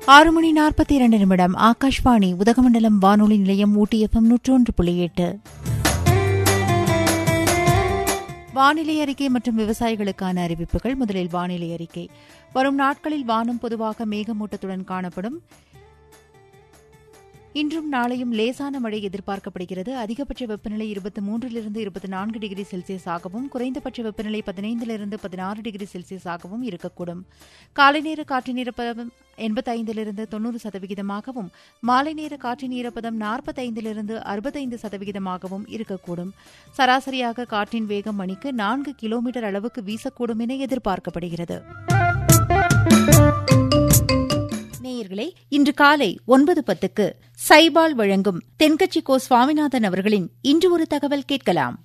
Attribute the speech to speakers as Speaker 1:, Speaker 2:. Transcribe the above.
Speaker 1: ஆறு மணி நாற்பத்தி இரண்டு நிமிடம் ஆகாஷ்வாணி உதகமண்டலம் வானொலி நிலையம் ஊட்டி எஃப்எம் நூற்றொன்று புள்ளி எட்டு வானிலை அறிக்கை மற்றும் விவசாயிகளுக்கான அறிவிப்புகள் முதலில் வானிலை அறிக்கை வரும் நாட்களில் வானம் பொதுவாக மேகமூட்டத்துடன் காணப்படும் இன்றும் நாளையும் லேசான மழை எதிர்பார்க்கப்படுகிறது அதிகபட்ச வெப்பநிலை இருபத்தி மூன்றிலிருந்து இருபத்தி நான்கு டிகிரி செல்சியஸாகவும் குறைந்தபட்ச வெப்பநிலை பதினைந்திலிருந்து பதினாறு டிகிரி செல்சியஸாகவும் இருக்கக்கூடும் காலை நேர காற்றின் ஈரப்பதம் எண்பத்தைந்திலிருந்து தொன்னூறு சதவிகிதமாகவும் மாலை நேர காற்றின் ஈரப்பதம் நாற்பத்தைந்திலிருந்து அறுபத்தைந்து சதவிகிதமாகவும் இருக்கக்கூடும் சராசரியாக காற்றின் வேகம் மணிக்கு நான்கு கிலோமீட்டர் அளவுக்கு வீசக்கூடும் என எதிர்பார்க்கப்படுகிறது நேயர்களே இன்று காலை ஒன்பது பத்துக்கு சைபால் வழங்கும் தென்கட்சி கோ சுவாமிநாதன் அவர்களின் இன்று ஒரு தகவல் கேட்கலாம்